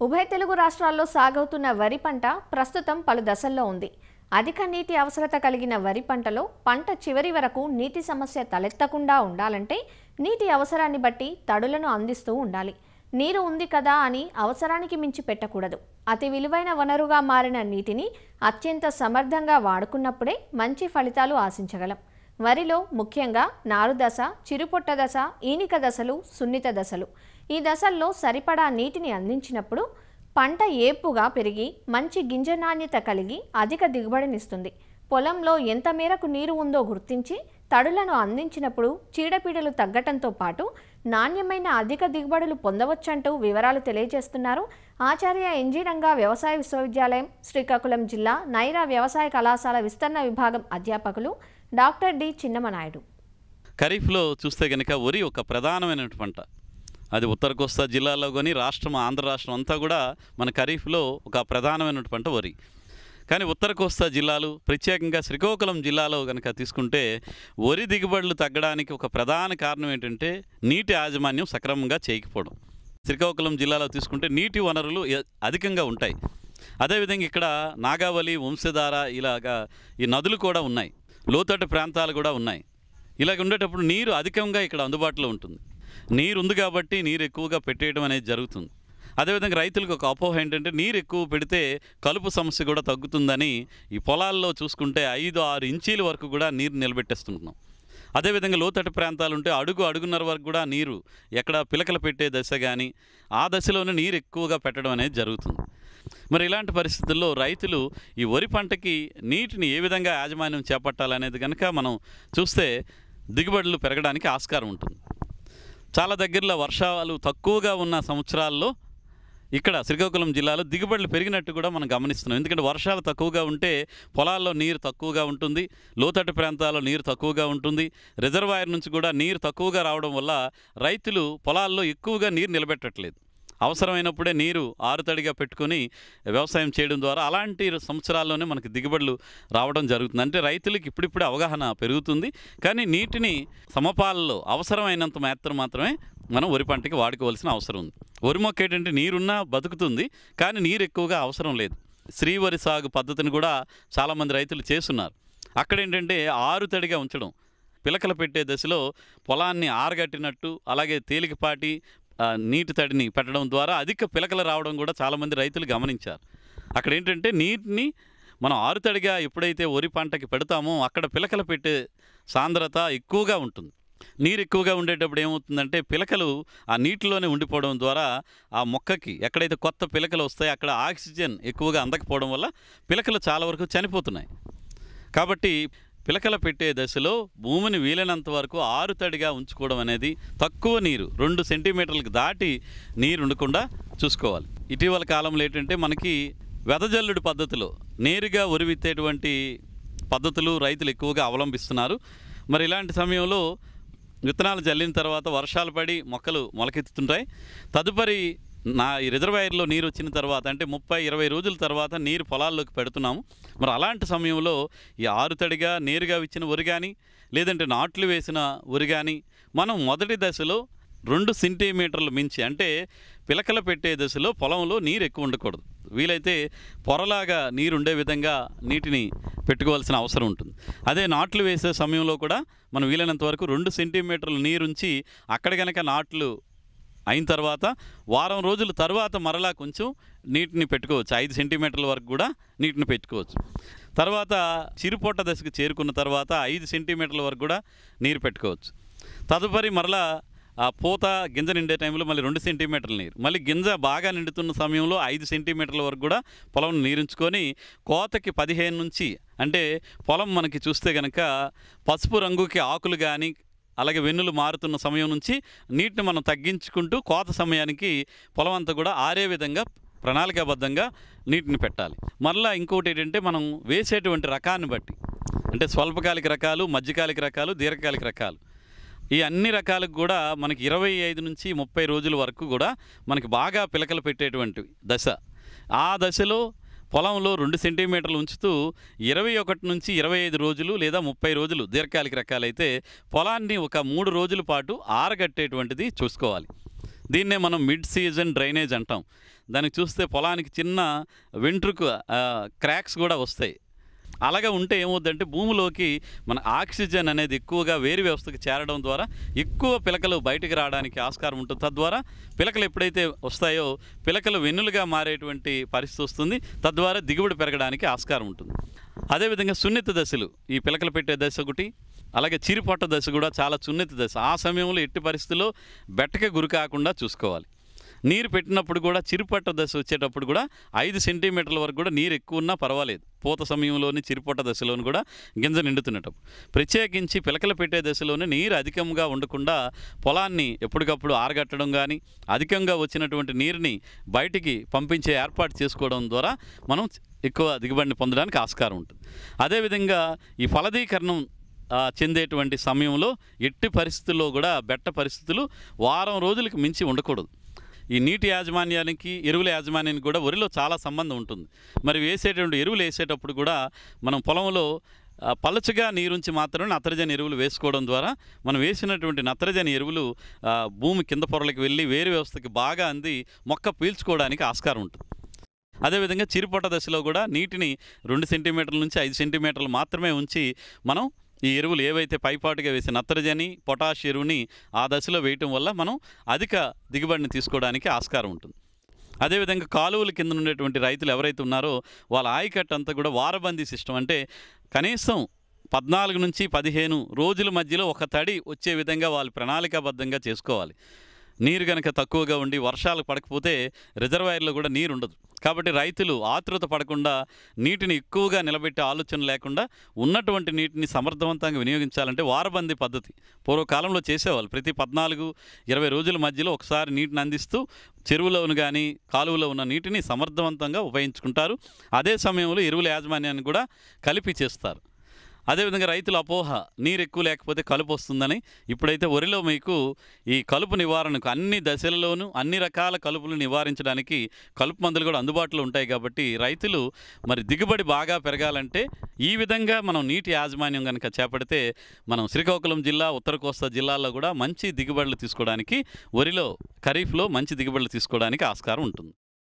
ఉభయ తెలుగు రాష్ట్రాల్లో సాగవుతున్న వరి పంట ప్రస్తుతం పలు దశల్లో ఉంది అధిక నీటి అవసరత కలిగిన వరి పంటలో పంట చివరి వరకు నీటి సమస్య తలెత్తకుండా ఉండాలంటే నీటి అవసరాన్ని బట్టి తడులను అందిస్తూ ఉండాలి నీరు ఉంది కదా అని అవసరానికి మించి పెట్టకూడదు అతి విలువైన వనరుగా మారిన నీటిని అత్యంత సమర్థంగా వాడుకున్నప్పుడే మంచి ఫలితాలు ఆశించగలం వరిలో ముఖ్యంగా నారు దశ చిరుపొట్ట దశ ఈనిక దశలు సున్నిత దశలు ఈ దశల్లో సరిపడా నీటిని అందించినప్పుడు పంట ఏపుగా పెరిగి మంచి గింజ నాణ్యత కలిగి అధిక దిగుబడినిస్తుంది పొలంలో ఎంత మేరకు నీరు ఉందో గుర్తించి తడులను అందించినప్పుడు చీడపీడలు తగ్గటంతో పాటు నాణ్యమైన అధిక దిగుబడులు పొందవచ్చంటూ వివరాలు తెలియజేస్తున్నారు ఆచార్య ఎన్జీరంగా వ్యవసాయ విశ్వవిద్యాలయం శ్రీకాకుళం జిల్లా నైరా వ్యవసాయ కళాశాల విస్తరణ విభాగం అధ్యాపకులు డాక్టర్ డి చిన్నమనాయుడు ఖరీఫ్లో చూస్తే కనుక వరి ఒక ప్రధానమైన పంట అది ఉత్తర కోస్తా జిల్లాలో కానీ రాష్ట్రం ఆంధ్ర రాష్ట్రం అంతా కూడా మన ఖరీఫ్లో ఒక ప్రధానమైన పంట వరి కానీ ఉత్తర కోస్తా జిల్లాలు ప్రత్యేకంగా శ్రీకాకుళం జిల్లాలో కనుక తీసుకుంటే వరి దిగుబడులు తగ్గడానికి ఒక ప్రధాన కారణం ఏంటంటే నీటి యాజమాన్యం సక్రమంగా చేయకపోవడం శ్రీకాకుళం జిల్లాలో తీసుకుంటే నీటి వనరులు ఎ- అధికంగా ఉంటాయి అదేవిధంగా ఇక్కడ నాగావళి వంశధార ఇలాగా ఈ నదులు కూడా ఉన్నాయి లోతట్టు ప్రాంతాలు కూడా ఉన్నాయి ఇలాగ ఉండేటప్పుడు నీరు అధికంగా ఇక్కడ అందుబాటులో ఉంటుంది నీరు ఉంది కాబట్టి నీరు ఎక్కువగా పెట్టేయడం అనేది జరుగుతుంది అదేవిధంగా రైతులకు ఒక అపోహ ఏంటంటే నీరు ఎక్కువ పెడితే కలుపు సమస్య కూడా తగ్గుతుందని ఈ పొలాల్లో చూసుకుంటే ఐదు ఆరు ఇంచీల వరకు కూడా నీరు నిలబెట్టేస్తుంటున్నాం అదేవిధంగా లోతట్టు ప్రాంతాలు ఉంటే అడుగు అడుగున్నర వరకు కూడా నీరు ఎక్కడ పిలకలు పెట్టే దశ కానీ ఆ దశలోనే నీరు ఎక్కువగా పెట్టడం అనేది జరుగుతుంది మరి ఇలాంటి పరిస్థితుల్లో రైతులు ఈ వరి పంటకి నీటిని ఏ విధంగా యాజమాన్యం చేపట్టాలనేది కనుక మనం చూస్తే దిగుబడులు పెరగడానికి ఆస్కారం ఉంటుంది చాలా దగ్గరలో వర్షాలు తక్కువగా ఉన్న సంవత్సరాల్లో ఇక్కడ శ్రీకాకుళం జిల్లాలో దిగుబడులు పెరిగినట్టు కూడా మనం గమనిస్తున్నాం ఎందుకంటే వర్షాలు తక్కువగా ఉంటే పొలాల్లో నీరు తక్కువగా ఉంటుంది లోతట్టు ప్రాంతాల్లో నీరు తక్కువగా ఉంటుంది రిజర్వాయర్ నుంచి కూడా నీరు తక్కువగా రావడం వల్ల రైతులు పొలాల్లో ఎక్కువగా నీరు నిలబెట్టట్లేదు అవసరమైనప్పుడే నీరు ఆరుతడిగా పెట్టుకొని వ్యవసాయం చేయడం ద్వారా అలాంటి సంవత్సరాల్లోనే మనకి దిగుబడులు రావడం జరుగుతుంది అంటే రైతులకు ఇప్పుడిప్పుడే అవగాహన పెరుగుతుంది కానీ నీటిని సమపాలలో అవసరమైనంత మాత్రం మాత్రమే మనం వరి పంటకి వాడుకోవాల్సిన అవసరం ఉంది వరి మొక్క ఏంటంటే నీరున్నా బతుకుతుంది కానీ నీరు ఎక్కువగా అవసరం లేదు శ్రీవరి సాగు పద్ధతిని కూడా చాలామంది రైతులు చేస్తున్నారు అక్కడ ఏంటంటే ఆరుతడిగా ఉంచడం పిలకలు పెట్టే దశలో పొలాన్ని ఆరగట్టినట్టు అలాగే తేలికపాటి ఆ, నీటి తడిని పెట్టడం ద్వారా అధిక పిలకలు రావడం కూడా చాలామంది రైతులు గమనించారు అక్కడ ఏంటంటే నీటిని మనం ఆరుతడిగా ఎప్పుడైతే వరి పంటకి పెడతామో అక్కడ పిలకలు పెట్టే సాంద్రత ఎక్కువగా ఉంటుంది నీరు ఎక్కువగా ఉండేటప్పుడు ఏమవుతుందంటే పిలకలు ఆ నీటిలోనే ఉండిపోవడం ద్వారా ఆ మొక్కకి ఎక్కడైతే కొత్త పిలకలు వస్తాయో అక్కడ ఆక్సిజన్ ఎక్కువగా అందకపోవడం వల్ల పిలకలు చాలా వరకు చనిపోతున్నాయి కాబట్టి పిలకల పెట్టే దశలో భూమిని వీలైనంత వరకు ఆరుతడిగా ఉంచుకోవడం అనేది తక్కువ నీరు రెండు సెంటీమీటర్లకు దాటి నీరు ఉండకుండా చూసుకోవాలి ఇటీవల కాలంలో ఏంటంటే మనకి వెదజల్లుడు పద్ధతిలో నేరుగా ఉరివిత్తేటువంటి పద్ధతులు రైతులు ఎక్కువగా అవలంబిస్తున్నారు మరి ఇలాంటి సమయంలో విత్తనాలు జల్లిన తర్వాత వర్షాలు పడి మొక్కలు మొలకెత్తుతుంటాయి తదుపరి నా ఈ రిజర్వాయర్లో నీరు వచ్చిన తర్వాత అంటే ముప్పై ఇరవై రోజుల తర్వాత నీరు పొలాల్లోకి పెడుతున్నాము మరి అలాంటి సమయంలో ఈ ఆరుతడిగా నేరుగా ఇచ్చిన వరి కానీ లేదంటే నాట్లు వేసిన వరి కానీ మనం మొదటి దశలో రెండు సెంటీమీటర్లు మించి అంటే పిలకలు పెట్టే దశలో పొలంలో నీరు ఎక్కువ ఉండకూడదు వీలైతే పొరలాగా నీరు ఉండే విధంగా నీటిని పెట్టుకోవాల్సిన అవసరం ఉంటుంది అదే నాట్లు వేసే సమయంలో కూడా మనం వీలైనంత వరకు రెండు సెంటీమీటర్లు నీరుంచి అక్కడ కనుక నాట్లు అయిన తర్వాత వారం రోజుల తర్వాత మరలా కొంచెం నీటిని పెట్టుకోవచ్చు ఐదు సెంటీమీటర్ల వరకు కూడా నీటిని పెట్టుకోవచ్చు తర్వాత చిరుపొట్ట దశకు చేరుకున్న తర్వాత ఐదు సెంటీమీటర్ల వరకు కూడా నీరు పెట్టుకోవచ్చు తదుపరి మరలా ఆ పూత గింజ నిండే టైంలో మళ్ళీ రెండు సెంటీమీటర్ల నీరు మళ్ళీ గింజ బాగా నిండుతున్న సమయంలో ఐదు సెంటీమీటర్ల వరకు కూడా పొలం నీరుంచుకొని కోతకి పదిహేను నుంచి అంటే పొలం మనకి చూస్తే కనుక పసుపు రంగుకి ఆకులు కానీ అలాగే వెన్నులు మారుతున్న సమయం నుంచి నీటిని మనం తగ్గించుకుంటూ కోత సమయానికి పొలం అంతా కూడా ఆరే విధంగా ప్రణాళికాబద్ధంగా నీటిని పెట్టాలి మరలా ఇంకోటి ఏంటంటే మనం వేసేటువంటి రకాన్ని బట్టి అంటే స్వల్పకాలిక రకాలు మధ్యకాలిక రకాలు దీర్ఘకాలిక రకాలు ఈ అన్ని రకాలకు కూడా మనకి ఇరవై ఐదు నుంచి ముప్పై రోజుల వరకు కూడా మనకి బాగా పిలకలు పెట్టేటువంటి దశ ఆ దశలో పొలంలో రెండు సెంటీమీటర్లు ఉంచుతూ ఇరవై ఒకటి నుంచి ఇరవై ఐదు రోజులు లేదా ముప్పై రోజులు దీర్ఘకాలిక రకాలైతే పొలాన్ని ఒక మూడు రోజుల పాటు ఆరగట్టేటువంటిది చూసుకోవాలి దీన్నే మనం మిడ్ సీజన్ డ్రైనేజ్ అంటాం దానికి చూస్తే పొలానికి చిన్న వెంట్రుకు క్రాక్స్ కూడా వస్తాయి అలాగే ఉంటే ఏమవుద్దంటే భూమిలోకి మన ఆక్సిజన్ అనేది ఎక్కువగా వేరు వ్యవస్థకు చేరడం ద్వారా ఎక్కువ పిలకలు బయటికి రావడానికి ఆస్కారం ఉంటుంది తద్వారా పిలకలు ఎప్పుడైతే వస్తాయో పిలకలు వెన్నులుగా మారేటువంటి పరిస్థితి వస్తుంది తద్వారా దిగుబడి పెరగడానికి ఆస్కారం ఉంటుంది అదేవిధంగా సున్నిత దశలు ఈ పిలకలు పెట్టే దశ ఒకటి అలాగే చిరుపొట్ట దశ కూడా చాలా సున్నిత దశ ఆ సమయంలో ఎట్టి పరిస్థితుల్లో బెట్టకే గురి కాకుండా చూసుకోవాలి నీరు పెట్టినప్పుడు కూడా చిరుపట్ట దశ వచ్చేటప్పుడు కూడా ఐదు సెంటీమీటర్ల వరకు కూడా నీరు ఎక్కువ ఉన్నా పర్వాలేదు పూత సమయంలోని చిరుపట్ట దశలోని కూడా గింజ నిండుతున్నటప్పుడు ప్రత్యేకించి పిలకలు పెట్టే దశలోనే నీరు అధికంగా ఉండకుండా పొలాన్ని ఎప్పటికప్పుడు ఆరగట్టడం కానీ అధికంగా వచ్చినటువంటి నీరుని బయటికి పంపించే ఏర్పాటు చేసుకోవడం ద్వారా మనం ఎక్కువ దిగుబడిని పొందడానికి ఆస్కారం ఉంటుంది అదేవిధంగా ఈ ఫలదీకరణం ఆ, చెందేటువంటి సమయంలో ఎట్టి పరిస్థితుల్లో కూడా బెట్ట పరిస్థితులు వారం రోజులకు మించి ఉండకూడదు ఈ నీటి యాజమాన్యానికి ఎరువుల యాజమాన్యానికి కూడా వరిలో చాలా సంబంధం ఉంటుంది మరి వేసేటువంటి ఎరువులు వేసేటప్పుడు కూడా మనం పొలంలో ఆ, పలచగా నీరుంచి మాత్రమే నత్రజని ఎరువులు వేసుకోవడం ద్వారా మనం వేసినటువంటి నత్రజని ఎరువులు ఆ, భూమి కింద పొరలకు వెళ్ళి వేరు వ్యవస్థకి బాగా అంది మొక్క పీల్చుకోవడానికి ఆస్కారం ఉంటుంది అదేవిధంగా చిరుపొట్ట దశలో కూడా నీటిని రెండు సెంటీమీటర్ల నుంచి ఐదు సెంటీమీటర్లు మాత్రమే ఉంచి మనం ఈ ఎరువులు ఏవైతే పైపాటుగా వేసే నత్రజని పొటాష్ ఎరువుని ఆ దశలో వేయటం వల్ల మనం అధిక దిగుబడిని తీసుకోవడానికి ఆస్కారం ఉంటుంది అదేవిధంగా కాలువల కింద ఉండేటువంటి రైతులు ఎవరైతే ఉన్నారో వాళ్ళ ఆయకట్టు అంతా కూడా వారబందీ సిస్టమ్ అంటే కనీసం పద్నాలుగు నుంచి పదిహేను రోజుల మధ్యలో ఒక తడి వచ్చే విధంగా వాళ్ళు ప్రణాళికాబద్ధంగా చేసుకోవాలి నీరు కనుక తక్కువగా ఉండి వర్షాలు పడకపోతే రిజర్వాయర్లో కూడా నీరు ఉండదు కాబట్టి రైతులు ఆతృత పడకుండా నీటిని ఎక్కువగా నిలబెట్టే ఆలోచన లేకుండా ఉన్నటువంటి నీటిని సమర్థవంతంగా వినియోగించాలంటే వారబందీ పద్ధతి పూర్వకాలంలో చేసేవాళ్ళు ప్రతి పద్నాలుగు ఇరవై రోజుల మధ్యలో ఒకసారి నీటిని అందిస్తూ చెరువులోను కానీ కాలువలో ఉన్న నీటిని సమర్థవంతంగా ఉపయోగించుకుంటారు అదే సమయంలో ఎరువుల యాజమాన్యాన్ని కూడా కలిపి చేస్తారు అదేవిధంగా రైతుల అపోహ నీరు ఎక్కువ లేకపోతే కలుపు వస్తుందని ఇప్పుడైతే వరిలో మీకు ఈ కలుపు నివారణకు అన్ని దశలలోనూ అన్ని రకాల కలుపులు నివారించడానికి కలుపు మందులు కూడా అందుబాటులో ఉంటాయి కాబట్టి రైతులు మరి దిగుబడి బాగా పెరగాలంటే ఈ విధంగా మనం నీటి యాజమాన్యం కనుక చేపడితే మనం శ్రీకాకుళం జిల్లా ఉత్తర కోస్తా జిల్లాల్లో కూడా మంచి దిగుబడులు తీసుకోవడానికి వరిలో ఖరీఫ్లో మంచి దిగుబడులు తీసుకోవడానికి ఆస్కారం ఉంటుంది